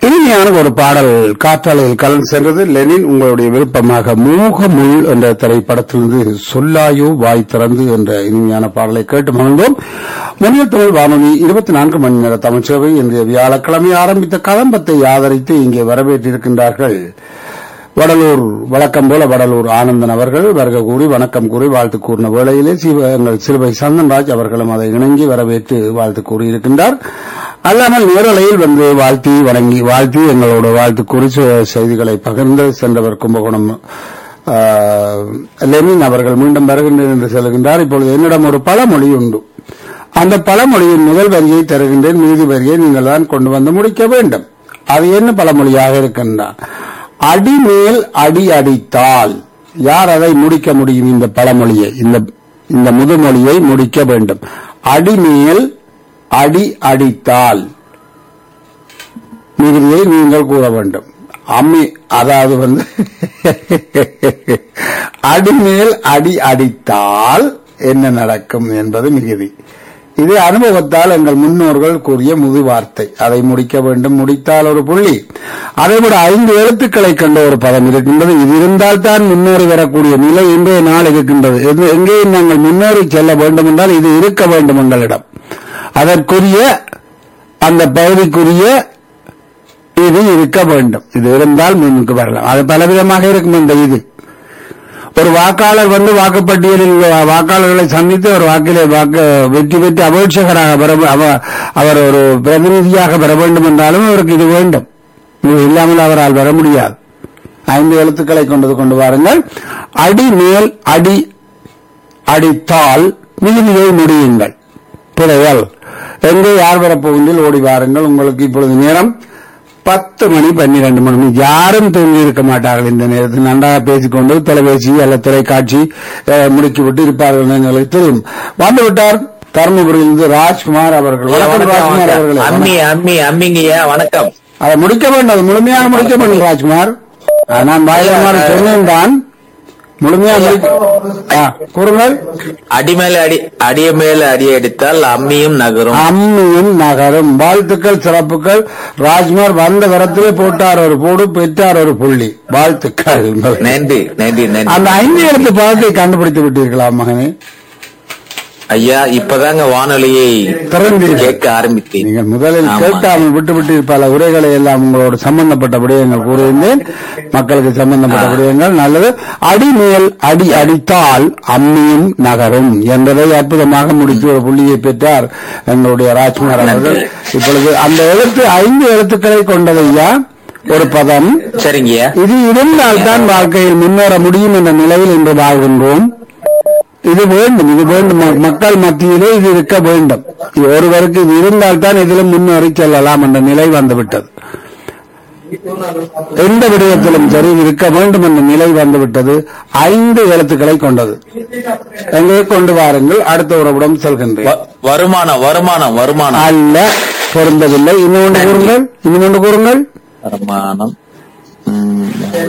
இனிமையான ஒரு பாடல் காற்றாலையில் கலந்து சென்றது லெனின் உங்களுடைய விருப்பமாக மூகமுள் என்ற திரைப்படத்திலிருந்து சொல்லாயோ வாய் திறந்து என்ற இனிமையான பாடலை கேட்டு மகிழ்ந்தோம் முன்னில் தமிழ் வானொலி இருபத்தி நான்கு மணி நேர தமிழ்ச்சேவை இன்றைய வியாழக்கிழமை ஆரம்பித்த கதம்பத்தை ஆதரித்து இங்கே வரவேற்றிருக்கின்றார்கள் வடலூர் வழக்கம் போல வடலூர் ஆனந்தன் அவர்கள் வருக கூறி வணக்கம் கூறி வாழ்த்து கூறின வேளையிலே சிவ எங்கள் சிறுவை சந்தன்ராஜ் அவர்களும் அதை இணங்கி வரவேற்று வாழ்த்து கூறியிருக்கின்றார் அல்லாமல் நேரலையில் வந்து வாழ்த்தி வணங்கி வாழ்த்தி எங்களோட வாழ்த்து கூறி சு- செய்திகளை பகிர்ந்து சென்றவர் கும்பகோணம் ஆ, லெனின் அவர்கள் மீண்டும் வருகின்றேன் என்று சொல்கின்றார் இப்பொழுது என்னிடம் ஒரு பழமொழி உண்டு அந்த பழமொழியின் முதல் வரியை தருகின்றேன் மீதி வரியை நீங்கள் தான் கொண்டு வந்து முடிக்க வேண்டும் அது என்ன பழமொழியாக இருக்கின்றான் அடிமேல் அடி அடித்தால் யார் அதை முடிக்க முடியும் இந்த பழமொழியை இந்த இந்த முதுமொழியை முடிக்க வேண்டும் அடிமேல் அடி அடித்தால் மிகுதியை நீங்கள் கூற வேண்டும் அம்மி அதாவது வந்து அடிமேல் அடி அடித்தால் என்ன நடக்கும் என்பது மிகுதி இது அனுபவத்தால் எங்கள் முன்னோர்கள் கூறிய முது வார்த்தை அதை முடிக்க வேண்டும் முடித்தால் ஒரு புள்ளி அதைவிட ஐந்து எழுத்துக்களை கண்ட ஒரு பதம் இருக்கின்றது இது இருந்தால் தான் முன்னேறி வரக்கூடிய நிலை இன்றைய நாள் இருக்கின்றது எது- எங்கேயும் நாங்கள் முன்னேறி செல்ல வேண்டும் என்றால் இது இருக்க வேண்டும் எங்களிடம் அதற்குரிய அந்த பகுதிக்குரிய இது இருக்க வேண்டும் இது இருந்தால் முன்னுக்கு வரலாம் அது பலவிதமாக இருக்கும் இந்த இது ஒரு வாக்காளர் வந்து வாக்குப்பட்டியலில் வாக்காளர்களை சந்தித்து ஒரு வாக்கிலே வாக்கு வெற்றி பெற்று அபேட்சகராக பெற அவ- அவர் ஒரு பிரதிநிதியாக பெற வேண்டும் என்றாலும் அவருக்கு இது வேண்டும் இது இல்லாமல் அவரால் வர முடியாது ஐந்து எழுத்துக்களை கொண்டது கொண்டு வாருங்கள் அடி மேல் அடி அடித்தால் மிகுதியை முடியுங்கள் பிழையல் எங்கே யார் வரப்போகின்றில் ஓடி வாருங்கள் உங்களுக்கு இப்பொழுது நேரம் பத்து மணி பன்னிரண்டு மணி யாரும் தூங்கி இருக்க மாட்டார்கள் இந்த நேரத்தில் நன்றாக பேசிக்கொண்டு தொலைபேசி அல்ல தொலைக்காட்சி அஹ், முடுக்கிவிட்டு இருப்பார்கள் என்று எங்களுக்கு தெரியும் வந்துவிட்டார் தருமபுரியிலிருந்து ராஜ்குமார் அவர்கள் வணக்கம் ராஜ்குமார் அவர்களே அம்மி அம்மி அம்மிங்கய்யா வணக்கம் அதை முடிக்க வேண்டும் அது முழுமையாக முடிக்க வேண்டும் ராஜ்குமார் ஆ, நான் பாயகுமார் சொன்னேன் தான் முழுமையாக முடிக்க ஆ, கூறுங்கள் அடி மேல அடி அடிய மேல அடி அடித்தால் அம்மியும் நகரும் அம்மியும் நகரும் வாழ்த்துக்கள் சிறப்புகள் ராஜ்குமார் வந்த வரத்திலே போட்டார் ஒரு போடு பெற்றார் ஒரு புள்ளி வாழ்த்துக்கள் நன்றி நன்றி நன்றி அந்த ஐந்து எழுத்து பதத்தை கண்டுபிடித்து விட்டீர்களா மகனே ஐயா இப்பதாங்க வானொலியை திறந்தீர்கள் கேட்க ஆரம்பித்தேன் நீங்கள் முதலில் ஆமா. கேட்காமல் விட்டுவிட்டு பல உரைகளை எல்லாம் உங்களோட சம்பந்தப்பட்ட விடயங்கள் கூறியிருந்தேன் மக்களுக்கு சம்பந்தப்பட்ட ஆ. விடயங்கள் நல்லது அடிமேல் அடி அடித்தால் அம்மியும் நகரும் என்பதை அற்புதமாக முடித்து ஒரு புள்ளியை பெற்றார் எங்களுடைய ராஜ்குமார் அவர்கள் நன்றி. இப்பொழுது அந்த எழுத்து ஐந்து எழுத்துக்களை கொண்டதையா ஒரு பதம் சரிங்கய்யா இது இருந்தால் தான் வாழ்க்கையில் முன்னேற முடியும் என்ற நிலையில் இன்று வாழ்கின்றோம் இது வேண்டும் இது வேண்டும் ம- மக்கள் மத்தியிலே இது இருக்க வேண்டும் இது ஒருவருக்கு இது இருந்தால் தான் இதிலும் முன்னேறி செல்லலாம் என்ற நிலை வந்துவிட்டது எந்த விடயத்திலும் சரி இது இருக்க வேண்டும் என்ற நிலை வந்துவிட்டது ஐந்து எழுத்துக்களை கொண்டது எங்கே கொண்டு வாருங்கள் அடுத்த உறவிடம் செல்கின்றேன் வ- வருமானம் வருமானம் வருமானம் அல்ல பொருந்தவில்லை இன்னொன்று கூறுங்கள் இன்னொன்று கூறுங்கள் வருமானம் ம்,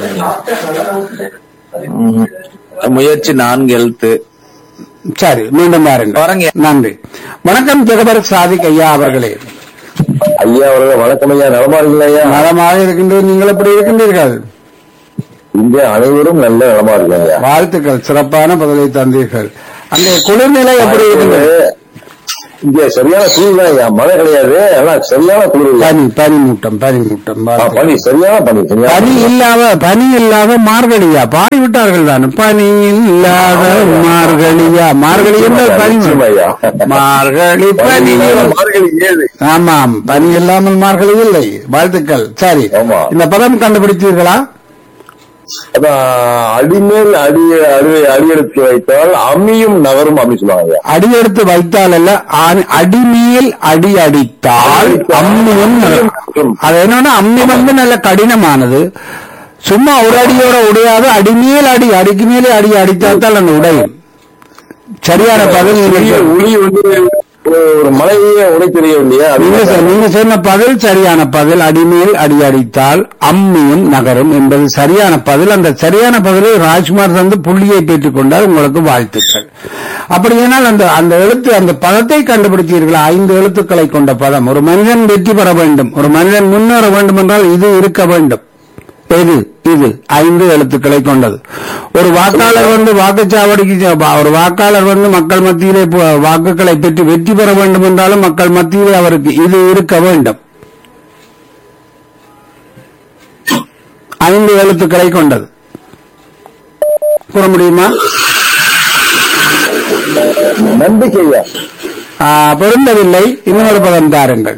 ம், முயற்சி நான்கு எழுத்து சரி மீண்டும் பாருங்கள் வரங்க. நன்றி வணக்கம் ஜெகபர் சாதிக் ஐயா அவர்களே ஐயா அவர்கள் வணக்கம் ஐயா நலமா இருக்கீங்களா ஐயா நலமாக இருக்கின்றது நீங்கள் எப்படி இருக்கின்றீர்கள் இங்கே அனைவரும் நல்ல நலமா இருக்காங்க ஐயா வாழ்த்துக்கள் சிறப்பான பதிலை தந்தீர்கள் அந்த குளிர்நிலை எப்படி இருக்கின்றது இங்க சரியான குளிர் தான் ஐயா மழை கிடையாது ஆனா சரியான குளிர் ஐயா. பனி பனி மூட்டம் பனி மூட்டம் ஆ, வாழ்த்துக்கள். பனி சரியான பனி சரியான பனி பனி. இல்லாத பனி இல்லாத மார்கழியா பாடி விட்டார்கள் தான் பனி இல்லாத மார்கழியா மார்கழி என்றால் பனி நிச்சயமா ஐயா. மார்கழி பனி பனி இல்லாத மார்கழி ஏது ஆமாம் பனி இல்லாமல் மார்கழி இல்லை வாழ்த்துக்கள் சரி ஆமா. இந்த பதம் கண்டுபிடித்தீர்களா அதான் அடிமேல் அடி அடி அடியெடுத்து வைத்தால் அம்மியும் நகரும் அப்படின்னு சொல்லுவாங்க ஐயா அடியெடுத்து வைத்தால் அல்ல ஆ- அடிமேல் அடி அடித்தால் அம்மியும் நகரும். அது என்னன்னா அம்மி வந்து நல்ல கடினமானது சும்மா ஒரு அடியோட உடையாது அடிமேல் அடி அடிக்கு மேலே அடி அடித்தால் தான் அந்த உடையும் சரியான பதில் பெரிய நீங்கள் ஒளி வந்து ஒரு மலையே உடை தெரியவில்லையா நீங்க அது சொ- நீங்க சொன்ன பதில் சரியான பதில் அடிமேல் அடி அடித்தால் அம்மியும் நகரும் என்பது சரியான பதில் அந்த சரியான பதிலை ராஜ்குமார் தந்து புள்ளியை பெற்றுக் கொண்டால் உங்களுக்கு வாழ்த்துக்கள் அப்படியானால் அந்த அந்த எழுத்து அந்த பதத்தை கண்டுபிடித்தீர்களா ஐந்து எழுத்துக்களை கொண்ட பதம் ஒரு மனிதன் வெற்றி பெற வேண்டும் ஒரு மனிதன் முன்னேற வேண்டும் என்றால் இது இருக்க வேண்டும் எது இது ஐந்து எழுத்துக்களை கொண்டது ஒரு வாக்காளர் வந்து வாக்குச்சாவடிக்கு செ- ஒரு வாக்காளர் வந்து மக்கள் மத்தியிலே பு- வாக்குகளை பெற்று வெற்றி பெற வேண்டும் என்றாலும் மக்கள் மத்தியிலே அவருக்கு இது இருக்க வேண்டும் ஐந்து எழுத்துக்களை கொண்டது கூற முடியுமா நம்பிக்கை ஐயா ஆ, பொருந்தவில்லை இன்னொரு பதம் தாருங்கள்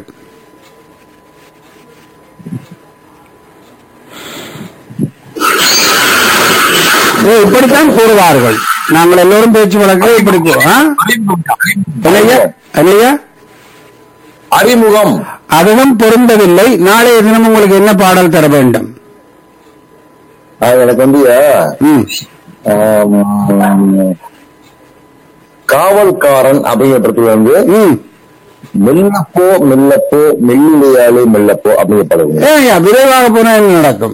ஓ, இப்படித்தான் கூறுவார்கள் நாங்கள் எல்லோரும் பேச்சு வழக்கு இப்படி கூ- ஆ? இல்லையா இல்லையா அறிமுகம் அதுவும் பொருந்தவில்லை நாளைய தினம் உங்களுக்கு என்ன பாடல் தர வேண்டும் அது எனக்கு வந்து ம். ஆம், காவல்காரன் அப்படிங்கிற படத்துல வந்து ம். மெல்லப்போ மெல்லப்போ மெல்லிலையாலே மெல்லப்போ அப்படிங்கிற படம் ஏய்யா, விரைவாக போனா என்ன நடக்கும்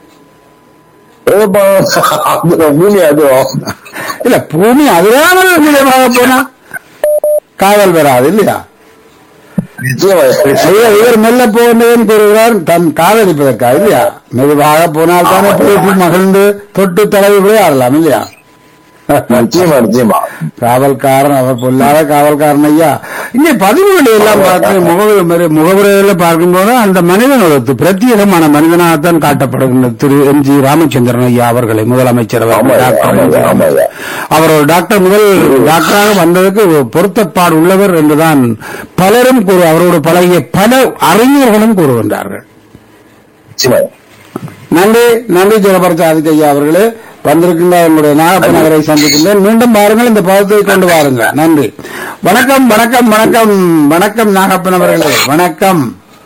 பூமி அதுவும் இல்ல பூமி அதுதான் விரைவாக போனா காவல் வராது இல்லையா நிச்சயமா இவர் இவர் மெல்ல போகின்றவன் கூறுகிறார் தன் காதலிப்பதற்காக இல்லையா மெதுவாக போனால் தானே பேசி மகிழ்ந்து தொட்டு தடவி விளையாடலாம் இல்லையா நிச்சயமா நிச்சயமா காவல்காரன் அவர் பொல்லாத காவல்காரன் ஐயா இங்கே பதிவுகளை எல்லாம் பார்க்க முகவரி முகவரிகளை பார்க்கும்போது அந்த மனிதன் ஒரு பிரத்யேகமான மனிதனாகத்தான் காட்டப்படுகின்றது திரு எம் ஜி ராமச்சந்திரன் ஐயா அவர்களை முதலமைச்சர் அவர் ஆமாய்யா, டாக்டர் ஆமாய்யா, ஆமாய்யா. அவர் ஒரு டாக்டர் முதல் டாக்டராக வந்ததுக்கு ஒரு பொருத்தப்பாடு உள்ளவர் என்றுதான் பலரும் கூறு அவரோடு பழகிய பல அறிஞர்களும் கூறுகின்றார்கள் நிச்சயமா நன்றி நன்றி ஜெகபரத் ஐயா அவர்களே வந்திருக்கின்ற என்னுடைய நாகப்ப நகரை சந்திக்கின்றேன் மீண்டும் பாருங்கள் இந்த பதத்தை கொண்டு வாருங்கள் நன்றி வணக்கம் வணக்கம் வணக்கம் வணக்கம் நாகப்பன் அவர்களே வணக்கம்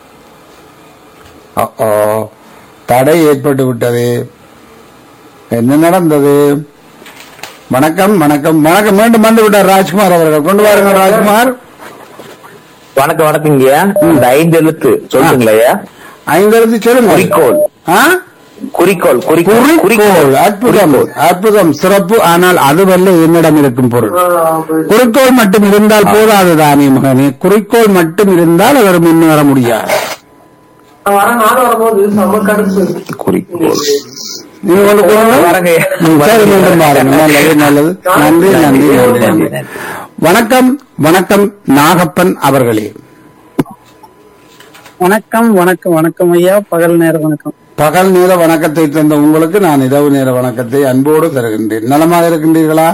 ஓ தடை ஏற்பட்டு விட்டது என்ன நடந்தது வணக்கம் வணக்கம் வணக்கம் மீண்டும் வந்து விட்டார் ராஜ்குமார் அவர்கள் கொண்டு வாருங்கள் ராஜ்குமார் வணக்கம் வணக்கங்கய்யா இந்த ஐந்து எழுத்து சொல்லுங்களா ஐந்தெழுத்து சொல்லுங்க குறிக்கோள் ஆ? குறிக்கோள் குறிக்கோள் குறிக்கோள் அற்புதம் அற்புதம் சிறப்பு ஆனால் அதுவல்ல என்னிடம் இருக்கும் பொருள் குறிக்கோள் மட்டும் இருந்தால் போதாது தானே மகனே குறிக்கோள் மட்டும் இருந்தால் அவர் முன்னேற முடியாது வர நாள் வரும்போது செம்ம கடுப்பு குறிக்கோள் நீங்க கொண்டு போங்க. வரங்க. ம், சரி மீண்டும் பாருங்க நல்லது நல்லது நன்றி நன்றி நன்றி நன்றி வணக்கம் வணக்கம் நாகப்பன் அவர்களே வணக்கம் வணக்கம் வணக்கம் ஐயா பகல் நேர வணக்கம் பகல் நேர வணக்கத்தை தந்த உங்களுக்கு நான் இரவு நேர வணக்கத்தை அன்போடு தருகின்றேன் நலமாக இருக்கின்றீர்களா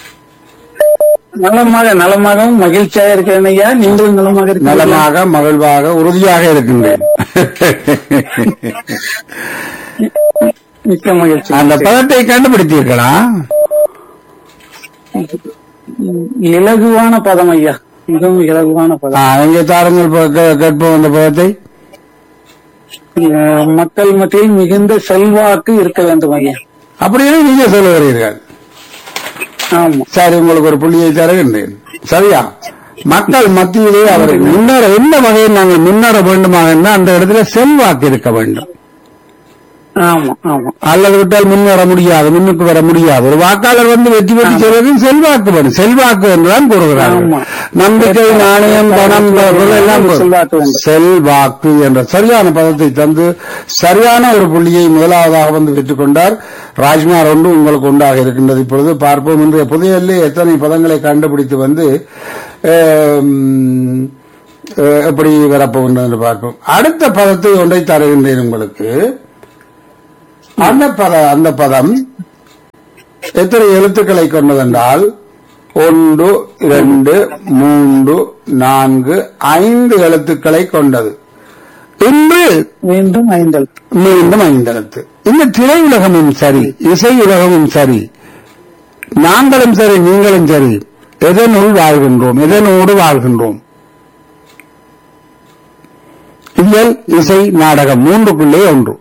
நலமாக நலமாகவும் மகிழ்ச்சியாக இருக்கிறேன் ஐயா நீங்களும் நலமாக இருக்கிறீர்களா? நலமாக மகிழ்வாக உறுதியாக இருக்கின்றேன் மிக்க மகிழ்ச்சி அந்த பதத்தை கண்டுபிடித்தீர்களா இலகுவான பதம் ஐயா மிகவும் இலகுவான ஆ, பதம் எங்கே தாருங்கள் இப்ப கே- கேட்போம் அந்த பதத்தை அஹ், மக்கள் மத்தியில் மிகுந்த செல்வாக்கு இருக்க வேண்டும் ஐயா அப்படியே நீங்க சொல்லுகிறீர்கள் ஆமா சரி உங்களுக்கு ஒரு புள்ளியை தருகின்றேன் சரியா மக்கள் மத்தியிலே அவர் முன்னேற எந்த வகையில் நாங்கள் முன்னேற வேண்டுமாக இருந்தால் அந்த இடத்துல செல்வாக்கு இருக்க வேண்டும் ஆமா ஆமா அல்லது விட்டால் முன்னேற முடியாது முன்னுக்கு வர முடியாது ஒரு வாக்காளர் வந்து வெற்றி பெற்று செல்வது செல்வாக்கு வரும் செல்வாக்கு என்றுதான் கூறுகிறார்கள் ஆமா. நம்பிக்கை நாணயம் பணம் பொருள் எல்லாம் வரும். செல்வாக்கு வேண்டும். செல்வாக்கு என்ற சரியான பதத்தை தந்து சரியான ஒரு புள்ளியை முதலாவதாக வந்து பெற்றுக் கொண்டார் ராஜ்குமார் ஒன்று உங்களுக்கு உண்டாக இருக்கின்றது இப்பொழுது பார்ப்போம் இன்றைய புதையல்லே எத்தனை பதங்களை கண்டுபிடித்து வந்து ஆம், அஹ், எப்படி வரப்போகின்றது என்று பார்ப்போம் அடுத்த பதத்தை ஒன்றை தருகின்றேன் உங்களுக்கு அந்த பத அந்த பதம் எத்தனை எழுத்துக்களை கொண்டதென்றால் ஒன்று இரண்டு மூன்று நான்கு ஐந்து எழுத்துக்களை கொண்டது இன்று மீண்டும் ஐந்தல் மீண்டும் ஐந்து எழுத்து இந்த திரையுலகமும் சரி இசை உலகமும் சரி நாங்களும் சரி நீங்களும் சரி எதனுள் வாழ்கின்றோம் எதனோடு வாழ்கின்றோம் இயல் இசை நாடகம் மூன்றுக்குள்ளே ஒன்று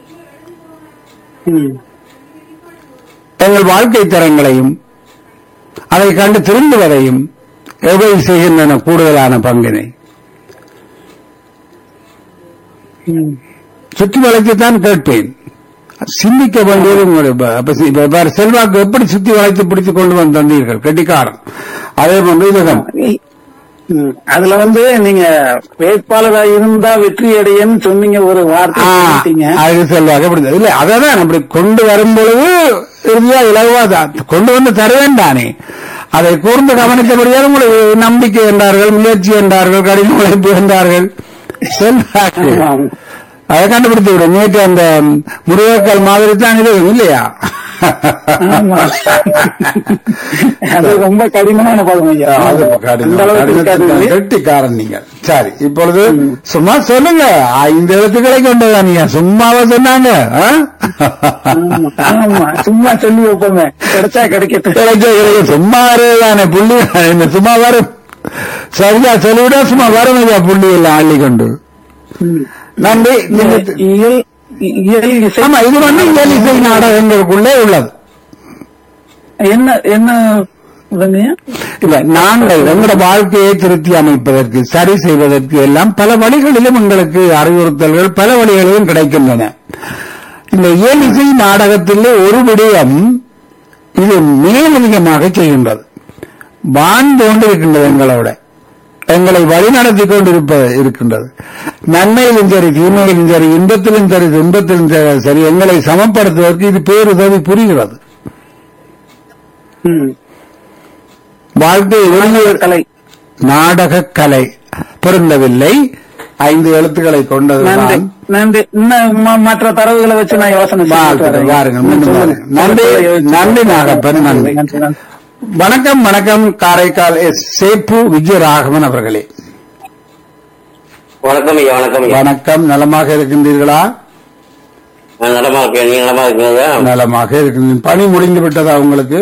ம். எங்கள் வாழ்க்கை தரங்களையும் அதை கண்டு திருந்துவதையும் எவை செய்கின்றன கூடுதலான பங்கினை ம். சுற்றி வளைத்துத்தான் கேட்பேன் சிந்திக்க வேண்டியது உங்களுடைய ப- அப்ப சி- இப்ப பாரு, செல்வாக்கு எப்படி சுத்தி வளைத்து பிடித்துக் கொண்டு வந்து தந்தீர்கள் கெட்டிக்காரன் அதே போன்று இதுதான் ம். அதுல வந்து நீங்க வேட்பாளரா இருந்தா வெற்றி அடையன்னு சொன்னீங்க ஒரு வார்த்தை ஆ, சொல்லிட்டீங்க. அது செல்வாக்கு அப்படி இல்ல அதான் அப்படி கொண்டு வரும் பொழுது இறுதியா இலகுவா தான் கொண்டு வந்து தருவேன் தானே அதை கூர்ந்து கவனித்தபடியால் உங்களுக்கு நம்பிக்கை என்றார்கள் முயற்சி என்றார்கள் கடின உழைப்பு என்றார்கள் செல்வாக்கு ஆமாம். அதை கண்டுபிடித்து விடும் நேற்று அந்த முருகக்கால் மாதிரி தான் இது இல்லையா ஆமா. அது ரொம்ப கடினமான பதம் ஐயா அது கடினம். அந்த அளவுக்கு இருக்காது கடினத்துக்கு கெட்டிக்காரன் நீங்கள் சரி இப்பொழுது சும்மா சொல்லுங்க ஐந்து எழுத்துக்களை கொண்டதா நீங்க சும்மாவா சொன்னாங்க ஆ? ஆமா, ஆமா சும்மா சொல்லி வைப்போமே கிடைச்சா கிடைக்கட்டும் கிடைக்க கிடைக்க சும்மா வருதானே புள்ளி இந்த சும்மா வரும் சரியா சொல்லிவிட சும்மா வரும் ஐயா புள்ளி எல்லாம் அள்ளி கொண்டு நன்றி நீங்க இயல் இயல் இசை ஆமா இது வந்து இயல் இசை நாடகங்களுக்குள்ளே உள்ளது என்ன என்ன இதுங்கய்யா? இல்ல நாங்கள் எங்களோட வாழ்க்கையை திருத்தி அமைப்பதற்கு சரி செய்வதற்கு எல்லாம் பல வழிகளிலும் எங்களுக்கு அறிவுறுத்தல்கள் பல வழிகளிலும் கிடைக்கின்றன இந்த இயல் இசை நாடகத்திலே ஒரு விடயம் இது மேலதிகமாக செய்கின்றது வாழ்ந்து கொண்டிருக்கின்றது எங்களோட எங்களை வழிநடத்தி கொண்டிருப்ப இருக்கின்றது நன்மையிலும் சரி தீமையிலும் சரி இன்பத்திலும் சரி துன்பத்திலும் சரி- சரி எங்களை சமப்படுத்துவதற்கு இது பேருதவி புரிகிறது ம். வாழ்க்கை வெளியே கலை நாடக கலை பொருந்தவில்லை ஐந்து எழுத்துக்களை நன்றி கொண்டதுதான் நன்றி இன்னும் ம- மற்ற தரவுகளை வச்சு நான் யோசனை செஞ்சுட்டு வாழ்த்துக்கள். வரேன். வாருங்கள், மீண்டும் சொல்லுங்க. வாருங்கள். நன்றி, நன்றி நாகப்பன், நன்றி. நன்றி, நன்றி. வணக்கம் வணக்கம் காரைக்கால் எஸ் சேப்பு விஜயராகவன் அவர்களே வணக்கம் ஐயா வணக்கம் ஐயா வணக்கம் நலமாக இருக்கின்றீர்களா நான் நலமா இருக்கேன் நீங்க நலமா இருக்கீங்க நலமாக இருக்கின்றீர்கள் பணி முடிந்து விட்டதா உங்களுக்கு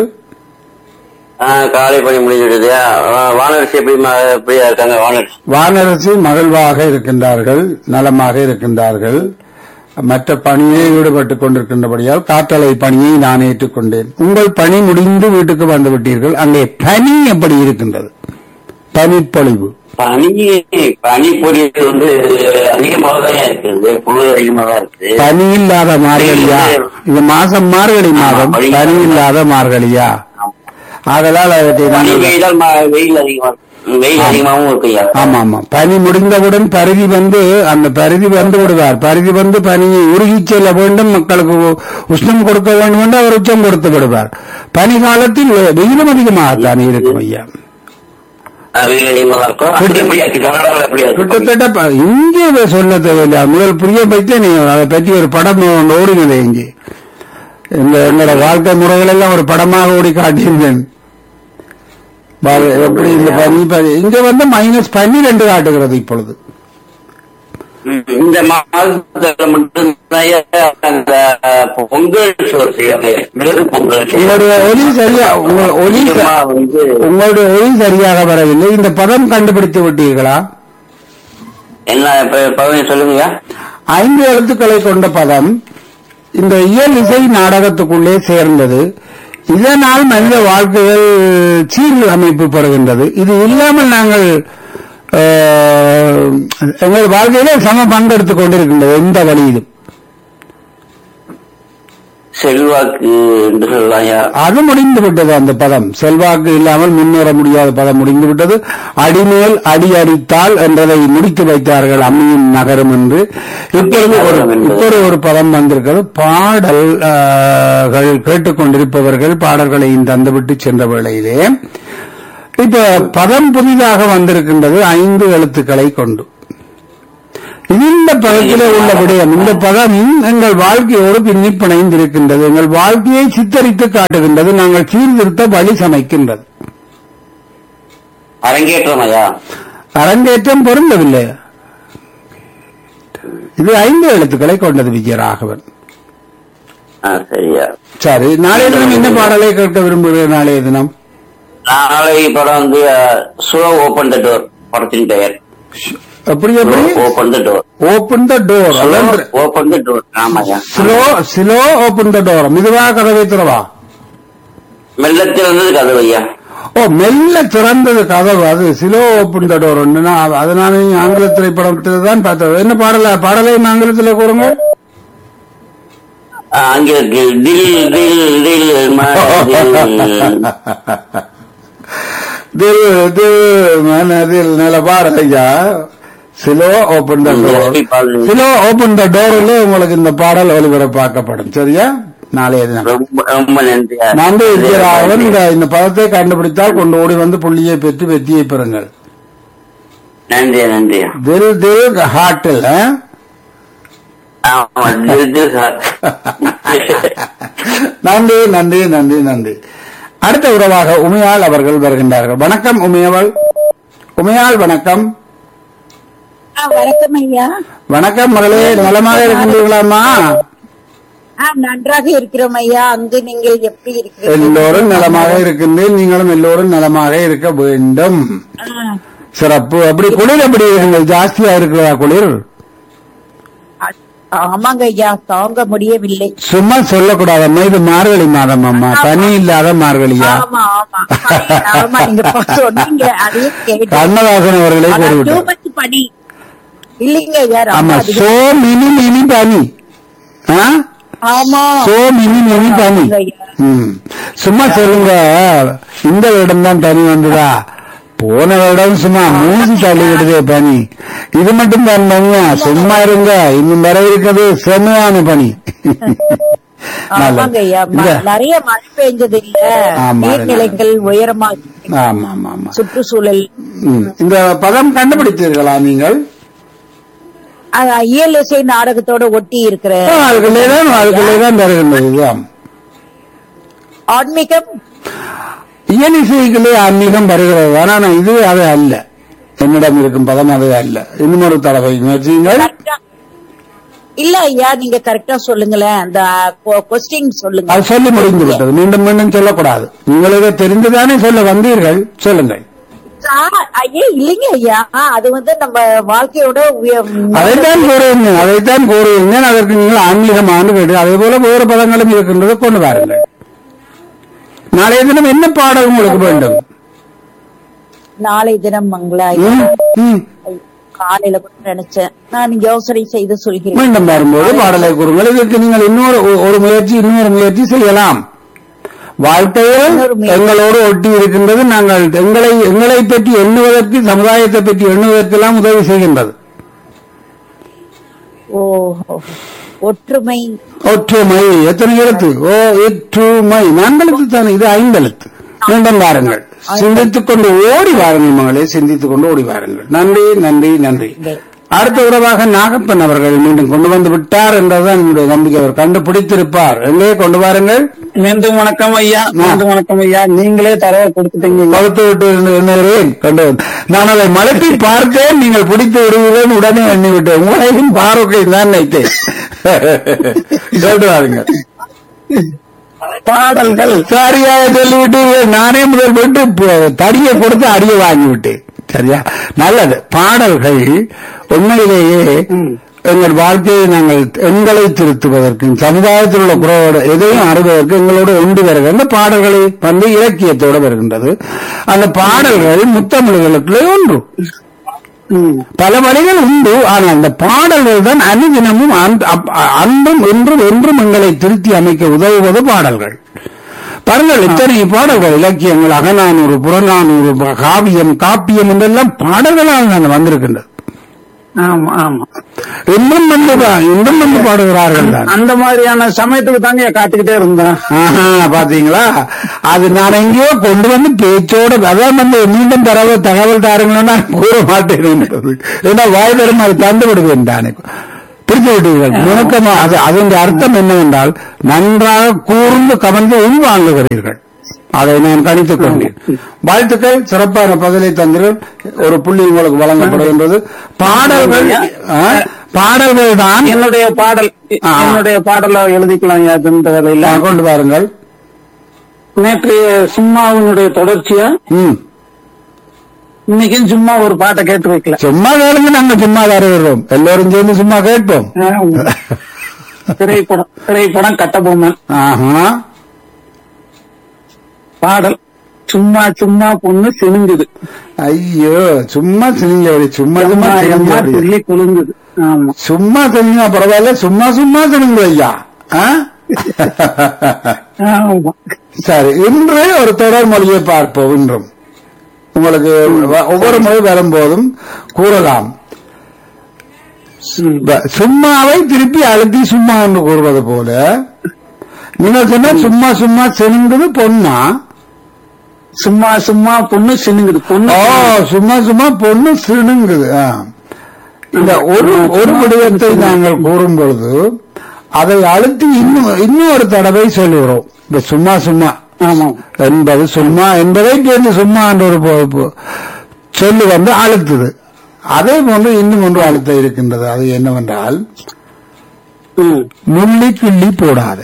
காலை பணி முடிஞ்சிடுது வானரசி எப்படி ம- எப்படியா இருக்காங்க வானரசி வானரசு மகிழ்வாக இருக்கின்றார்கள் நலமாக இருக்கின்றார்கள் மற்ற பணியில் ஈடுபட்டுக் கொண்டிருக்கின்றபடியால் காற்றலை பணியை நான் ஏற்றுக்கொண்டேன் உங்கள் பணி முடிந்து வீட்டுக்கு வந்து விட்டீர்கள் அங்கே பனி எப்படி இருக்கின்றது பனிப்பொழிவு பனி பனி பொழிவு வந்து அதிகமாக தான் இருக்குது குளிர் அதிகமாக தான் இருக்குது பனி இல்லாத மார்கழியா இது மாசம் மார்கழி மாதம் பனி இல்லாத மார்கழியா ஆதலால் அவற்றை பனி நாங்கள் பெய்தால் ம- வெயில் அதிகமா வெயில் அதிகமாகவும் இருக்கு ஐயா ஆமா ஆமா பனி முடிந்தவுடன் பருதி வந்து அந்த பருதி வந்து விடுவார் பருதி வந்து பனியை உருகிச் செல்ல வேண்டும் மக்களுக்கு உ- உஷ்ணம் கொடுக்க வேண்டும் என்று அவர் உச்சம் கொடுத்து விடுவார் பனி காலத்தில் வெ- வெயிலும் அதிகமாகத்தான் இருக்கும் ஐயா அஹ் வெயில் அதிகமாக தான் இருக்கும் அப்படி எப்படியா இருக்கு கர்நாடகாவில் எப்படியா இருக்கு கிட்டத்தட்ட ப- இங்கே இதை சொல்ல தேவையில்லை முதல் புரிய பற்றி நீ அதை பற்றி ஒரு படம் ஒன்று ஓடினது இங்கே இந்த என்னோட வாழ்க்கை முறைகள் எல்லாம் ஒரு படமாக ஓடி காட்டியிருந்தேன் வா- எப்படி இந்த பனி பனி இங்க வந்து மைனஸ் பன்னிரெண்டு காட்டுகிறது இப்பொழுது ம், இந்த மாதத்துல மட்டும் அந்த பொங்கல் சோறு செய்யறாங்க மிளகு பொங்கல் உங்களுடைய ஒலி சரியா உங்க ஒலி ச- அதிகமா வந்து உங்களுடைய ஒலி சரியாக வரவில்லை இந்த பதம் கண்டுபிடித்து விட்டீர்களா என்ன இப்ப பதவி சொல்லுங்க ஐந்து எழுத்துக்களை கொண்ட பதம் இந்த இயல் இசை நாடகத்துக்குள்ளே சேர்ந்தது இதனால் மனித வாழ்க்கைகள் சீர் அமைப்பு பெறுகின்றது இது இல்லாமல் நாங்கள் அஹ், எங்கள் வாழ்க்கையிலே சம பங்கெடுத்துக் கொண்டிருக்கின்றது எந்த வழியிலும் செல்வாக்கு என்று சொல்லலாம் அது முடிந்து விட்டது அந்த பதம் செல்வாக்கு இல்லாமல் முன்னேற முடியாத பதம் முடிந்து விட்டது அடிமேல் அடி அடித்தால் என்றதை முடித்து வைத்தார்கள் அம்மியும் நகரும் என்று இப்பொழுது ஒரு இப்பொழுது ஒரு பதம் வந்திருக்கிறது பாடல்கள் கேட்டுக்கொண்டிருப்பவர்கள் பாடல்களையும் தந்துவிட்டு சென்ற வேளையிலே இப்ப பதம் புதிதாக வந்திருக்கின்றது ஐந்து எழுத்துக்களை கொண்டு இந்த பதத்திலே உள்ள விடயம் இந்த பதம் எங்கள் வாழ்க்கையோடு பின்னி பிணைந்திருக்கின்றது எங்கள் வாழ்க்கையை சித்தரித்து காட்டுகின்றது நாங்கள் சீர்திருத்த வழி சமைக்கின்றது அரங்கேற்றம் ஐயா அரங்கேற்றம் பொருந்தவில்லை இது ஐந்து எழுத்துக்களை கொண்டது விஜயராகவன் ஆ, சரியா சரி நாளைய தினம் என்ன பாடலை கேட்க விரும்புகிறேன் நாளைய தினம் நாளை படம் வந்து ஸ்லோ ஓபன் த டோர் படத்தின் பெயர் எப்படி எப்படி open the door open the door open the door ஆமாயா slow slow open the door மெதுவாக கதவை திறவா மெல்ல திறந்தது கதவு ஐயா ஓ மெல்ல திறந்தது கதவு அது சிலோ ஓப்பன் த டோர் அதனால நீங்க ஆங்கில திரைப்படத்தில் தான் பார்த்தது என்ன பாடல பாடலை ஆங்கிலத்தில் கூறுங்க ஆ, அங்க இருக்கு தில் தில் தில் மனதில். தில் தில் மனதில் நல்ல பாடல் ஐயா சிலோ ஓபன் த டோர் எப்படி பாடுறீங்க? சிலோ ஓபன் த டோரில் உங்களுக்கு இந்த பாடல் ஒளிபரப்பாக்கப்படும் சரியா நாளைய தினம் ரொம்ப ரொம்ப நன்றி நன்றி விஜயராகவன் இந்த இந்த பதத்தை கண்டுபிடித்தால் கொண்டு ஓடி வந்து புள்ளியை பெற்று வெற்றியை பெறுங்கள் நன்றி நன்றி தில் தில் ஹாட்டில் ஆமா தில் தில் ஹார்ட். நன்றி நன்றி நன்றி நன்றி அடுத்த உறவாக உமையாள் அவர்கள் வருகின்றார்கள் வணக்கம் உமையவள் உமையாள் வணக்கம் ஆ, வணக்கம் ஐயா வணக்கம் மகளே நலமாக இருக்கின்றீர்களாமா ஆ, நன்றாக இருக்கிறோம் ஐயா அங்கு நீங்கள் எப்படி இருக்கிறீர்கள் எல்லோரும் நலமாக இருக்கின்றேன் நீங்களும் எல்லோரும் நலமாக இருக்க வேண்டும் ஆ, சிறப்பு அப்படி குளிர் எப்படி இருக்குங்கள் ஜாஸ்தியா இருக்கிறதா குளிர் ஆ, ஆமாங்க ஐயா தாங்க முடியவில்லை சும்மா சொல்லக்கூடாதம்மா இது மார்கழி மாதம் அம்மா பனி இல்லாத மார்கழியா ஆமா ஆமா பனி, ஆமா நீங்க இப்ப சொன்னீங்க அதையும் கேட்டேன் கண்ணதாசன் அவர்களே ஆனா, too கூறிவிட்டார் much பனி இல்லைங்க ஐயா ரொம்ப ஆமா அதிகம். சோ மினி மினி பனி ஆ ஆமா சோ மினி மினி பனி ஆமாங்க ஐயா. ம். சும்மா சொல்லுங்க இந்த வருடம் தான் பனி வந்ததா போன வருடம் சும்மா மூஞ்சி தள்ளி விடுதே பனி இது மட்டும் தான் பனியா சும்மா இருங்க இன்னும் வர இருக்கிறது செமையான பனி ஆமாங்க ஐயா ம- இந்த- நிறைய மழை பெஞ்சது இல்ல ஆமா, நீர்நிலைகள் உயரமா இருக்கு. ஆமா ஆமா ஆமா சுற்றுச்சூழல் ம். இந்த பதம் கண்டுபிடித்தீர்களா நீங்கள் இயலிசை நாடகத்தோட ஒட்டி இருக்கிற அதுக்குள்ளே தான் அதுக்குள்ளே தான் வருகின்றது இதுதான். ஆன்மீகம் இயலிசைகளே ஆன்மீகம் வருகிறது ஆனால் இது அது அல்ல என்னிடம் இருக்கும் பதம் அது அல்ல இன்னும் ஒரு தடவை முயற்சியுங்கள் கரெக்டா இல்ல ஐயா நீங்க கரெக்டா சொல்லுங்களேன் அந்த கொஸ்டின் சொல்லுங்க அது சொல்லி முடிந்து விட்டது மீண்டும் மீண்டும் சொல்லக்கூடாது உங்களுக்கு தெரிந்துதானே சொல்ல வந்தீர்கள் சொல்லுங்கள் ஆ, ஐயா இல்லைங்க ஐயா ஆ, அது வந்து நம்ம வாழ்க்கையோட உய- அதைத்தான் கூறுகிறேன் அதைத்தான் கூறுகிறேன் அதற்கு நீங்கள் ஆன்மீகம் ஆண்டு கேட்டு அதே போல வேறு பதங்களும் இருக்கின்றது கொண்டு வாருங்கள் நாளைய தினம் என்ன பாடல் உங்களுக்கு வேண்டும் நாளை தினம் மங்களா ம், ம். காலையில கூட நினைச்சேன் நான் யோசனை செய்து சொல்கிறேன் மீண்டும் வரும்போது பாடலை கூறுங்கள் இதற்கு நீங்கள் இன்னொரு ஒ- ஒரு முயற்சி இன்னொரு முயற்சி செய்யலாம் வாழ்க்கையில் இன்னொரு முயற்சி. எங்களோடு ஒட்டி இருக்கின்றது நாங்கள் எங்களை எங்களை பற்றி எண்ணுவதற்கு சமுதாயத்தை பற்றி எண்ணுவதற்கெல்லாம் உதவி செய்கின்றது ஓ ஒற்றுமை ஒற்றுமை எத்தனை எழுத்து ஓ ஒற்றுமை நான்கெழுத்து தானே இது ஐந்தெழுத்து மீண்டும் வாருங்கள் சிந்தித்துக் கொண்டு ஓடி வாருங்கள் மகளே சிந்தித்துக் கொண்டு ஓடி வாருங்கள் நன்றி நன்றி நன்றி அடுத்த உறவாக நாகப்பன் அவர்கள் மீண்டும் கொண்டு வந்து விட்டார் என்றுதான் என்னுடைய நம்பிக்கை அவர் கண்டுபிடித்திருப்பார் எங்கே கொண்டு வாருங்கள் மீண்டும் வணக்கம் ஐயா மீண்டும் வணக்கம் ஐயா நீங்களே தரவை கொடுத்துட்டீங்க பகுத்து விட்டு எண்ணுகிறேன் கொண்டு வந்து. நான் அதை மலட்டி பார்த்தேன் நீங்கள் பிடித்து விடுகிறேன் உடனே எண்ணி விட்டேன் உங்களையும் பாரோக்கை தான் நினைத்தேன் சொல்லிட்டு வாருங்கள் பாடல்கள் சரியாக சொல்லிவிட்டு நானே முதல் போட்டு ப- தடியை கொடுத்து அடியை வாங்கி விட்டேன் சரியா நல்லது பாடல்கள் உண்மையிலேயே எங்கள் வாழ்க்கையை நாங்கள் எண்களை திருத்துவதற்கும் சமுதாயத்தில் உள்ள குறைவோடு எதையும் அறிவதற்கு எங்களோடு ஒன்று வருகின்ற பாடல்களை வந்து இலக்கியத்தோடு வருகின்றது அந்த பாடல்கள் முத்தமிழ்களுக்குள்ளே ஒன்று பல வழிகள் உண்டு ஆனால் அந்த பாடல்கள் தான் அனுதினமும் அந்த- அப்- அன்றும் என்றும் என்றும் எங்களை திருத்தி அமைக்க உதவுவது பாடல்கள் பாருங்கள் இத்தனை பாடல்கள் இலக்கியங்கள் அகநானூறு புறநானூறு ப- காவியம் காப்பியம் என்றெல்லாம் பாடல்களால் நான் வந்திருக்கின்றது ஆமா ஆமா இன்னும் வந்து பா- இன்னும் வந்து பாடுகிறார்கள் தான் அந்த மாதிரியான சமயத்துக்கு தாங்க காத்துக்கிட்டே இருந்தேன் ஆஹா, பாத்தீங்களா அது நான் எங்கேயோ கொண்டு வந்து பேச்சோட அதான் வந்து மீண்டும் தரவு தகவல் தாருங்கன்னா நான் கூற மாட்டேன் என்பது. ஏன்னா வாய் தரும் அது தந்து விடுவேன் தானே பிரித்து விட்டீர்கள் நுணுக்கமா அது அதன் அர்த்தம் என்னவென்றால் நன்றாக கூர்ந்து கவர்ந்து உள்வாங்குகிறீர்கள் அதை நான் கணித்துக் கொண்டேன் வாழ்த்துக்கள் சிறப்பான பதிலை தந்தீர்கள் ஒரு புள்ளி உங்களுக்கு வழங்கப்படுகின்றது பாடல்கள் ஆ, பாடல்கள் தான் என்னுடைய பாடல் ஆ. என்னுடைய பாடலை எழுதிக்கலாம் ஐயா இந்த வேலையில கொண்டு வாருங்கள் நேற்று சும்மாவினுடைய தொடர்ச்சியா ம் இன்னைக்கும் சும்மா ஒரு பாட்டை கேட்டு வைக்கல சும்மா கேளுங்க நாங்க சும்மா வருகிறோம் எல்லோரும் சேர்ந்து சும்மா கேட்போம் திரைப்படம் திரைப்படம் கட்டபொம்மன் ஆஹா பாடல் சும்மா சும்மா பொண்ணு சினுங்குது ஐயோ சும்மா சினிங்க சும்மா சும்மா அம்மா, சினிங்க அம்மா சொல்லி குலுங்குது ஆமா சும்மா சினிங்க பரவாயில்ல சும்மா சும்மா சினிங்க ஐயா ஆ? ஆமா சரி இன்று ஒரு தொடர் மொழியை பார்ப்போம் இன்றும் உங்களுக்கு வ- ஒவ்வொரு முறை வரும்போதும் கூறலாம் ம். ப- சும்மாவை திருப்பி அழுத்தி சும்மா என்று கூறுவது போல நீங்கள் சொன்ன சும்மா சும்மா செலுங்குது பொண்ணா சும்மா சும்மா பொண்ணு சின்னுங்குது பொண்ணு ஓ சும்மா சும்மா பொண்ணு சிணுங்குது ஆ. இந்த ஒரு ஒரு விடயத்தை நாங்கள் கூறும் பொழுது அதை அழுத்தி இன்னும் இன்னும் ஒரு தடவை சொல்லுகிறோம் இந்த சும்மா சும்மா ஆமா என்பது சும்மா என்பதை சேர்ந்து சும்மா என்ற ஒரு பொ- பொ- சொல்லு வந்து அழுத்துது அதே போன்று இன்னும் ஒன்று அழுத்த இருக்கின்றது அது என்னவென்றால் ம். முள்ளி கிள்ளி போடாது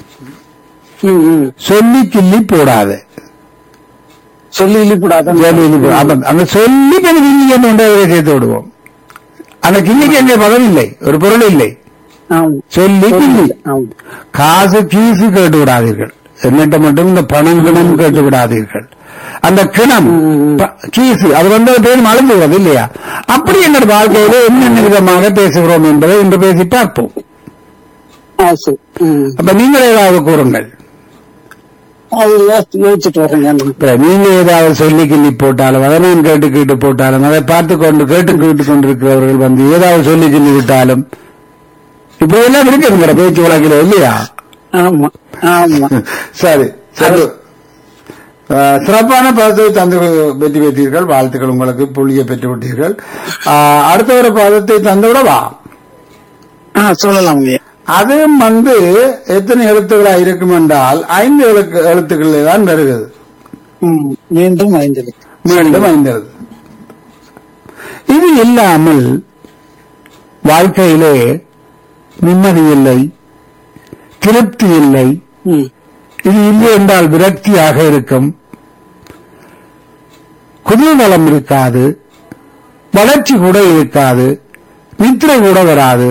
ம், ம். சொல்லி கிள்ளி போடாது சொல்லி இழிப்படாத சொல்லி கிள்ளி போ- அப்ப அந்த சொல்லி பிறகு கிள்ளி என்று சேர்த்து விடுவோம் அந்த கிள்ளிக்கு எங்க பதம் இல்லை ஒரு பொருள் இல்லை ஆமா சொல்லி கிள்ளி ஆமா காசு கீசு கேட்டு விடாதீர்கள் என்னட்ட மட்டும் இந்த பணம் கிணம் கேட்டு விடாதீர்கள் அந்த கிணம் ப- கீசு அது வந்து பேரும் அழுந்துகிறது இல்லையா அப்படி எங்கள் வாழ்க்கையில என்னென்ன விதமாக பேசுகிறோம் என்பதை இன்று பேசி பார்ப்போம் ஆ, சரி ம். அப்ப நீங்கள் ஏதாவது கூறுங்கள் அது யோசி- யோசிச்சுட்டு வர்றேங்க இப்ப நீங்க ஏதாவது சொல்லி கிள்ளி போட்டாலும் அதை நான் கேட்டு கேட்டு போட்டாலும் அதை பார்த்து கொண்டு கேட்டு கேட்டு கொண்டிருக்கிறவர்கள் வந்து ஏதாவது சொல்லி கிள்ளி விட்டாலும் இப்ப எல்லாம் இருக்குங்கிற பேச்சு வழக்கில் இல்லையா ஆமா ஆமா சரி சரி அஹ், சிறப்பான பதத்தை தந்து வெற்றி பெற்றீர்கள் வாழ்த்துக்கள் உங்களுக்கு புள்ளியை பெற்று விட்டீர்கள் அஹ், அடுத்த ஒரு பதத்தை தந்து விடவா ஆ சொல்லலாம் ஐயா. அதுவும் வந்து எத்தனை எழுத்துக்களா இருக்கும் என்றால் ஐந்து எழுத்து எழுத்துக்களே தான் வருகிறது ம். மீண்டும் ஐந்து மீண்டும் ஐந்து எழுத்து இது இல்லாமல் வாழ்க்கையிலே நிம்மதி இல்லை திருப்தி இல்லை ம். இது இல்லை என்றால் விரக்தியாக இருக்கும் குதூகலம் இருக்காது வளர்ச்சி கூட இருக்காது நித்திரை கூட வராது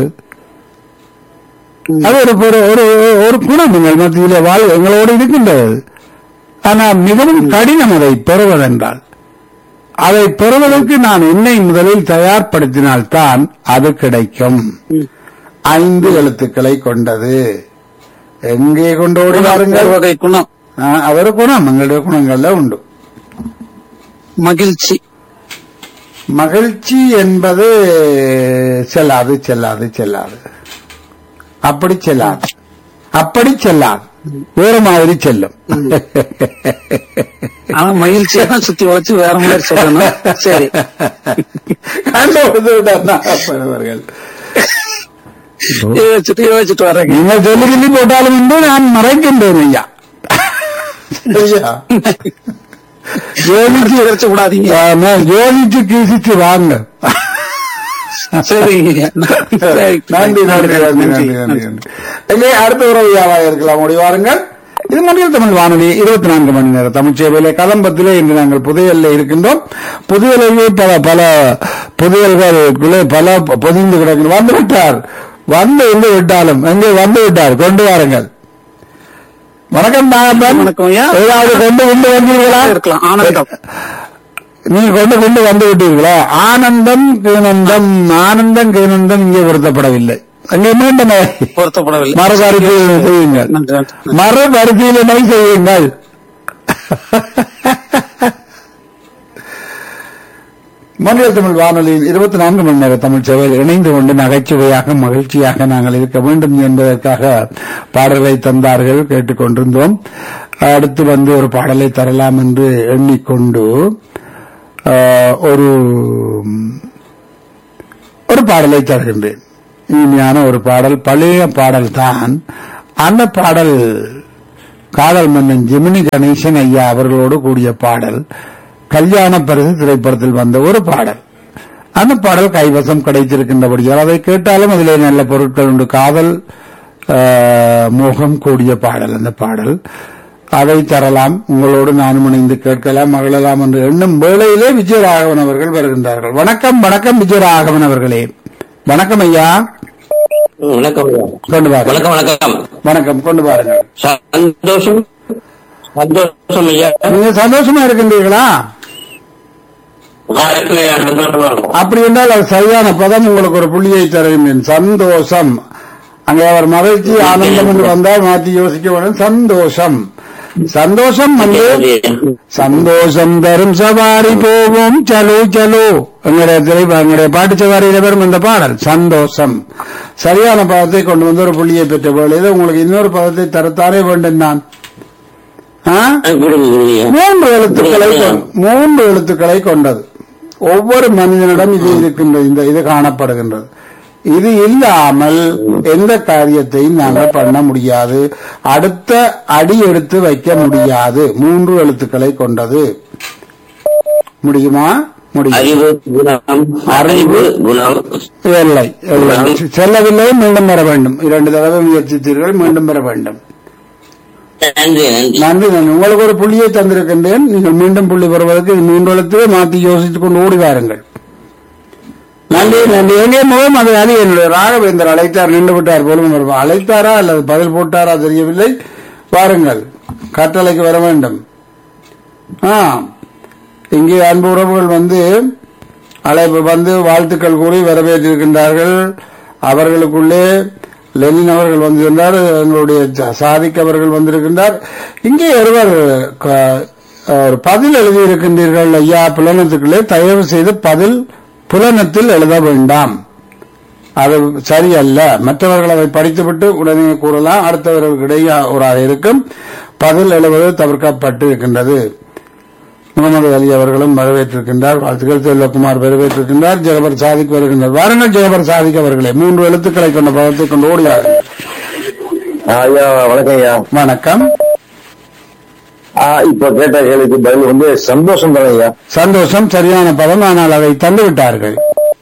அது ஒரு ஒரு- ஒரு ஒரு குணம் எங்கள் மத்தியிலே வாழ் எங்களோடு இருக்கின்றது ஆனால் மிகவும் கடினம் அதை பெறுவதென்றால் அதை பெறுவதற்கு நான் என்னை முதலில் தயார்படுத்தினால்தான் அது கிடைக்கும் ம். ஐந்து எழுத்துக்களை கொண்டது எங்கே கொண்டு ஓடி ஒரு வாருங்கள் வகை குணம் ஆ, அது ஒரு குணம் எங்களுடைய குணங்கள்ல உண்டு மகிழ்ச்சி மகிழ்ச்சி என்பது செல்லாது செல்லாது செல்லாது அப்படி செல்லாது அப்படி செல்லாது வேற மாதிரி செல்லும் ஆனா மகிழ்ச்சியா தான் சுத்தி வளைச்சு வேற மாதிரி சொல்லணும் சரி கண்டுபிடித்து விட்டார்கள் யோசிச்சுட்டு யோசிச்சுட்டு வர்றேங்க நீங்கள் சொல்லி சொல்லி போட்டாலும் உண்டு நான் மறைக்கின்றேன் ஐயா சரியா? யோசிச்சு யோசிச்சு விடாதீங்க ஆமா, யோசிச்சு கீசிச்சு வாங்க சரிங்க சரி. நன்றி நன்றி நன்றி நன்றி நன்றி நன்றி இல்லை அடுத்த உறவையாக இருக்கலாம் ஓடி வாருங்கள் இது மொழியில் தமிழ் வானொலி இருபத்தி நான்கு மணி நேரம் தமிழ் சேவையிலே கதம்பத்திலே இன்று நாங்கள் புதையல்ல இருக்கின்றோம் புதையலிலே பல பல புதையல்களுக்குள்ளே பல பொதிந்து கிடக்கு வந்து விட்டார் வந்து எங்கு விட்டாலும் எங்கே வந்து விட்டார் கொண்டு வாருங்கள் வணக்கம் நாகப்பன் வணக்கம் ஐயா. ஏதாவது கொண்டு கொண்டு வந்தீர்களா இருக்கலாம் ஆனந்தம் நீங்க கொண்டு கொண்டு வந்து விட்டீர்களா ஆனந்தம் கீனந்தம் ஆனந்தம் கீனந்தம் இங்கே பொருத்தப்படவில்லை அங்கே மீண்டும் பொருத்தப்படவில்லை மறுபரிசீலனை செய்யுங்கள் நன்றி நன்றி மறுபரிசீலனை செய்யுங்கள் மொழியல் தமிழ் வானொலியில் இருபத்தி நான்கு மணி நேர தமிழ் சேவையில் இணைந்து கொண்டு நகைச்சுவையாக மகிழ்ச்சியாக நாங்கள் இருக்க வேண்டும் என்பதற்காக பாடல்களை தந்தார்கள் கேட்டுக்கொண்டிருந்தோம் அடுத்து வந்து ஒரு பாடலை தரலாம் என்று எண்ணிக்கொண்டு ஆஹ், ஒரு ஒரு பாடலை தருகின்றேன் இனிமையான ஒரு பாடல் பழைய பாடல் தான் அந்த பாடல் காதல் மன்னன் ஜெமினி கணேசன் ஐயா அவர்களோடு கூடிய பாடல் கல்யாண பரிசு திரைப்படத்தில் வந்த ஒரு பாடல் அந்த பாடல் கைவசம் கிடைத்திருக்கின்றபடியால் அதை கேட்டாலும் அதிலே நல்ல பொருட்கள் உண்டு காதல் ஆஹ், மோகம் கூடிய பாடல் அந்த பாடல் அதை தரலாம் உங்களோடு நானும் இணைந்து கேட்கலாம் மகிழலாம் என்று எண்ணும் வேளையிலே விஜயராகவன் அவர்கள் வருகின்றார்கள் வணக்கம் வணக்கம் விஜயராகவன் அவர்களே வணக்கம் ஐயா வணக்கம் ஐயா. கொண்டு வாருங்கள் வணக்கம் வணக்கம் வணக்கம் கொண்டு பாருங்கள் சந்தோஷம் சந்தோஷம் ஐயா நீங்க சந்தோஷமா இருக்கின்றீர்களா ஆ, இருக்கு ஐயா, சந்தோஷமா இருக்கும். அப்படி என்றால் அது சரியான பதம் உங்களுக்கு ஒரு புள்ளியை தருகின்றேன் சந்தோஷம் அங்கே அவர் மகிழ்ச்சி ஆனந்தம் என்று வந்தால் மாற்றி யோசிக்க வேண்டும் சந்தோஷம் சந்தோஷம் வந்து சந்தோஷம் தரும் சவாரி போவோம் சலோ சலோ எங்களுடைய திரை எங்களுடைய பாட்டு சவாரியில வரும் இந்த பாடல் சந்தோஷம் சரியான பதத்தை கொண்டு வந்து ஒரு புள்ளியை பெற்ற வேளையில உங்களுக்கு இன்னொரு பதத்தை தரத்தானே வேண்டும் நான் ஆ? கொடுங்க கொடுங்க மூன்று எழுத்துக்களை கொண்- மூன்று எழுத்துக்களை கொண்டது ஒவ்வொரு மனிதனிடம் இது இருக்கின்றது இந்த இது காணப்படுகின்றது இது இல்லாமல் எந்த காரியத்தையும் நாங்கள் பண்ண முடியாது அடுத்த அடி எடுத்து வைக்க முடியாது மூன்று எழுத்துக்களை கொண்டது முடியுமா முடியும் அறிவு குணம் அறிவு குணம் இல்லை இல்லை. செல்லவில்லை மீண்டும் பெற வேண்டும் இரண்டு தடவை முயற்சித்தீர்கள் மீண்டும் பெற வேண்டும் நன்றி நன்றி நன்றி நன்றி உங்களுக்கு ஒரு புள்ளியை தந்திருக்கின்றேன் நீங்கள் மீண்டும் புள்ளி பெறுவதற்கு இது மூன்று எழுத்துவே மாற்றி யோசித்துக் கொண்டு ஓடி வாருங்கள் நன்றி நன்றி எங்கே முகம் அது அது என்னுடைய ராகவேந்தர் அழைத்தார் நின்று விட்டார் போலும் வருவார். அழைத்தாரா அல்லது பதில் போட்டாரா தெரியவில்லை வாருங்கள் கட்டளைக்கு வர வேண்டும் ஆ இங்கே அன்பு உறவுகள் வந்து அழைப்பு வந்து வாழ்த்துக்கள் கூறி வரவேற்றிருக்கின்றார்கள் அவர்களுக்குள்ளே லெனின் அவர்கள் வந்திருந்தார் எங்களுடைய ச- சாதிக் அவர்கள் வந்திருக்கின்றார் இங்கே ஒருவர் க- ஒரு பதில் எழுதியிருக்கின்றீர்கள் ஐயா புலனத்துக்குள்ளே தயவு செய்து பதில் புலனத்தில் எழுத வேண்டாம் அது சரியல்ல மற்றவர்கள் அதை படித்துவிட்டு உடனே கூறலாம் அடுத்தவர்களுக்கு இடையே ஒரு இருக்கும் பதில் எழுவது தவிர்க்கப்பட்டு இருக்கின்றது முகமது அலி அவர்களும் வரவேற்றிருக்கின்றார் வாழ்த்துக்கள் செல்வகுமார் வரவேற்றிருக்கின்றார் ஜெகபர் சாதிக் வருகின்றார் வாருங்கள் ஜெகபர் சாதிக் அவர்களே மூன்று எழுத்துக்களை கொண்ட பதத்தை கொண்டு ஓடிவார்கள் ஆ, ஐயா வணக்கம் ஐயா வணக்கம் ஆ, இப்ப கேட்ட கேள்விக்கு பதில் வந்து சந்தோஷம் தானே ஐயா சந்தோஷம் சரியான பதம் ஆனால் அதை தந்து விட்டார்கள்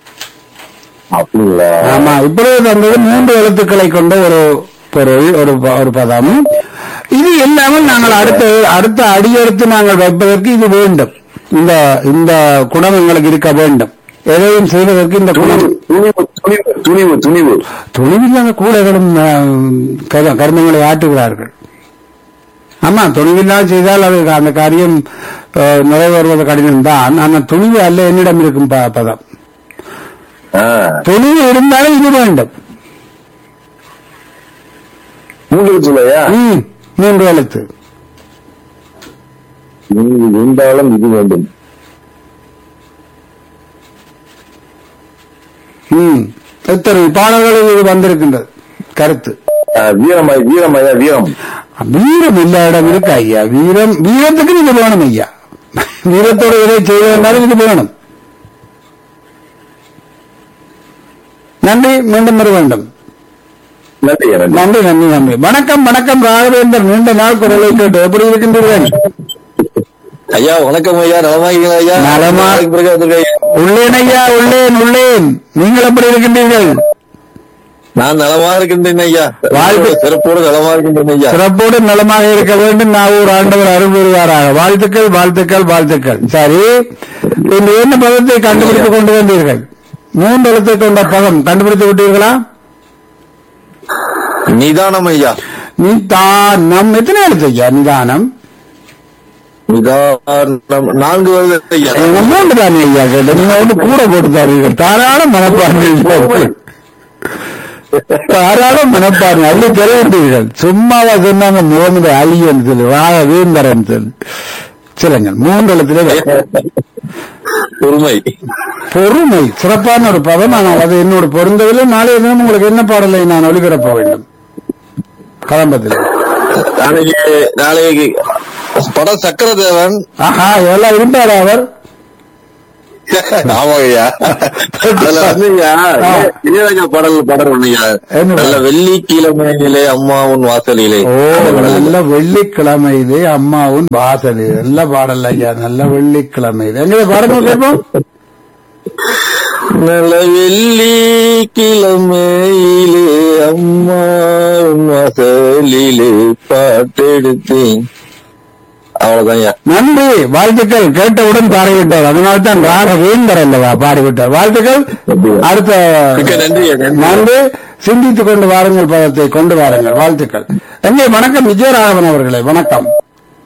அப்படிங்களா ஆமா இப்பொழுது தந்தது மூன்று எழுத்துக்களை கொண்ட ஒரு பொருள் ஒரு ப- ஒரு பதம் இது இல்லாமல் நாங்கள் அடுத்த அடுத்த அடியெடுத்து நாங்கள் வைப்பதற்கு இது வேண்டும் இந்த இந்த குணம் எங்களுக்கு இருக்க வேண்டும் எதையும் செய்வதற்கு இந்த குணம் துணிவு துணிவு துணிவு துணிவு துணிவில்லாத கூடைகளும் கர்மங்களை ஆட்டுகிறார்கள் ஆமா துணிவில்லாத செய்தால் அது அந்த காரியம் அஹ், நிறைவேறுவது கடினம் தான் ஆனால் துணிவு அல்ல என்னிடம் இருக்கும் ப- பதம் ஆ, துணிவு இருந்தாலும் இது வேண்டும் மூன்று சொல்லையா ம், மூன்று எழுத்து துணிவு இருந்தாலும் இது வேண்டும் ம் எத்தனை பாடல்களில் இது வந்திருக்கின்றது கருத்து ஆ, வீரம் ஐயா, வீரம் ஐயா வீரம் வீரம் இல்ல இடம் இருக்கு ஐயா வீரம் வீரத்துக்கு இது வேணும் ஐயா வீரத்தோட இதை செய்ய வேண்டாலும் இது வேணும் நன்றி மீண்டும் வர வேண்டும் நன்றி ஐயா, நன்றி நன்றி நன்றி நன்றி வணக்கம் வணக்கம் ராகவேந்தர் நீண்ட நாள் குரலை கேட்டு எப்படி இருக்கின்றீர்கள் ஐயா வணக்கம் ஐயா நலமாகிறீங்களா ஐயா நலமா. நாளைக்கு பிறகு வந்திருக்கேன் ஐயா. உள்ளேன் ஐயா உள்ளேன் உள்ளேன் நீங்கள் எப்படி இருக்கின்றீர்கள் நான் நலமா இருக்கின்றேன் ஐயா வாழ்த்து. சிறப்போடு நலமா இருக்கின்றேன் ஐயா சிறப்போடு நலமாக இருக்க வேண்டும் நான் ஒரு ஆண்டவர் அருள் புரிவாராக வாழ்த்துக்கள் வாழ்த்துக்கள் வாழ்த்துக்கள் சரி இந்த என்ன பதத்தை கண்டுபிடித்துக் கொண்டு வந்தீர்கள் மூன்று எழுத்தை கொண்ட பதம் கண்டுபிடித்து விட்டீர்களா நிதானம் ஐயா நிதானம் எத்தனை எழுத்து ஐயா நிதானம் நிதானம் நான்கு வருது ஐயா எங்க மூன்று தானே ஐயா கேட்டு நீங்க வந்து கூட போட்டு தருவீர்கள் தாராள மனப்பான்மை தாராள மனப்பான்மை அள்ளி தெரிவித்தீர்கள் சும்மாவா சொன்னாங்க முகமது அலியன் சொல்லி வாழ வீந்தரன் சொல்லி சொல்லுங்கள் மூன்று எழுத்துல பொறுமை பொறுமை சிறப்பான ஒரு பதம் ஆனால் அது என்னோட பொருந்தவில்லை நாளைய தினம் உங்களுக்கு என்ன பாடலை நான் ஒளிபரப்ப வேண்டும் கதம்பத்தில் நாளைக்கு நாளைக்கு படம் சக்கரதேவன் ஆஹா எல்லாம் இருந்தாரா அவர் ஆமாங்க ஐயா அதுல வந்து ஐயா ஆ. இளையராஜா பாடல் பாடல் ஒண்ணுயா என்ன நல்ல பாடல்? வெள்ளிக்கிழமையிலே அம்மா உன் வாசலிலே ஓ நல்ல வெள்ளிக்கிழமையிலே அம்மாவும் வாசல் நல்ல பாடல் ஐயா நல்ல வெள்ளிக்கிழமையிலே எங்களை பாருங்க கேட்போம் நல்ல வெள்ளிக்கிழமையிலே அம்மா உன் வாசலிலே பாட்டெடுத்தேன் அவ்வளவுதான் ஐயா நன்றி வாழ்த்துக்கள் கேட்டவுடன் பாடிவிட்டார் அதனால தான் ராகவேந்தர் அல்லவா பாடிவிட்டார் வாழ்த்துக்கள் அடுத்த மிக்க நன்றி ஐயா, நன்றி. நன்றி சிந்தித்துக் கொண்டு வாருங்கள் பதத்தை கொண்டு வாருங்கள் வாழ்த்துக்கள் எங்கே வணக்கம் விஜயராகவன் அவர்களே வணக்கம்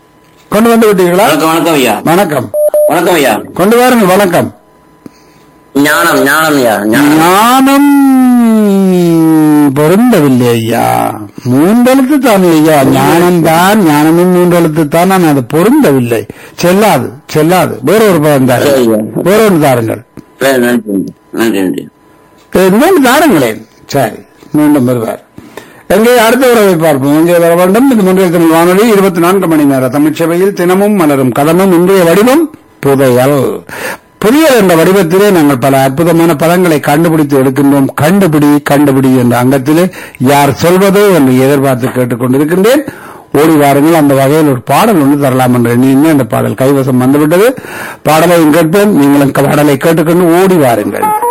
கொண்டு வந்து விட்டீர்களா வணக்கம் வணக்கம் ஐயா வணக்கம் வணக்கம் ஐயா கொண்டு வாருங்கள் வணக்கம் ஞானம் ஞானம் ஐயா ஞானம் ஞானம் பொருந்தவில்லை ஐயா மூன்றெழுத்து தான் ஐயா ஞானம்தான் ஞானமும் மூன்றெழுத்து தான் நான் அது பொருந்தவில்லை செல்லாது செல்லாது வேற ஒரு பதம் தாருங்கள் சரியா. வேற ஒன்று தாருங்கள் சரி, நன்றி நன்றி நன்றி இன்னொன்று தாருங்களேன் சரி மீண்டும் வருவார் எங்கே அடுத்த உறவை பார்ப்போம் இங்கே வர வேண்டும் இது முன்றைய தமிழ் வானொலி இருபத்தி நான்கு மணி நேர தமிழ்ச்சபையில் தினமும் மலரும் கதமும் இன்றைய வடிவம் புதையல் புதியல் என்ற வடிவத்திலே நாங்கள் பல அற்புதமான பதங்களை கண்டுபிடித்து எடுக்கின்றோம் கண்டுபிடி கண்டுபிடி என்ற அங்கத்திலே யார் சொல்வதோ என்று எதிர்பார்த்து கேட்டுக்கொண்டிருக்கின்றேன் ஓடி வாருங்கள் அந்த வகையில் ஒரு பாடல் ஒன்று தரலாம் என்று எண்ணி அந்த பாடல் கைவசம் வந்துவிட்டது பாடலை கேட்போம் நீங்களும் பாடலை கேட்டுக்கொண்டு ஓடி வாருங்கள்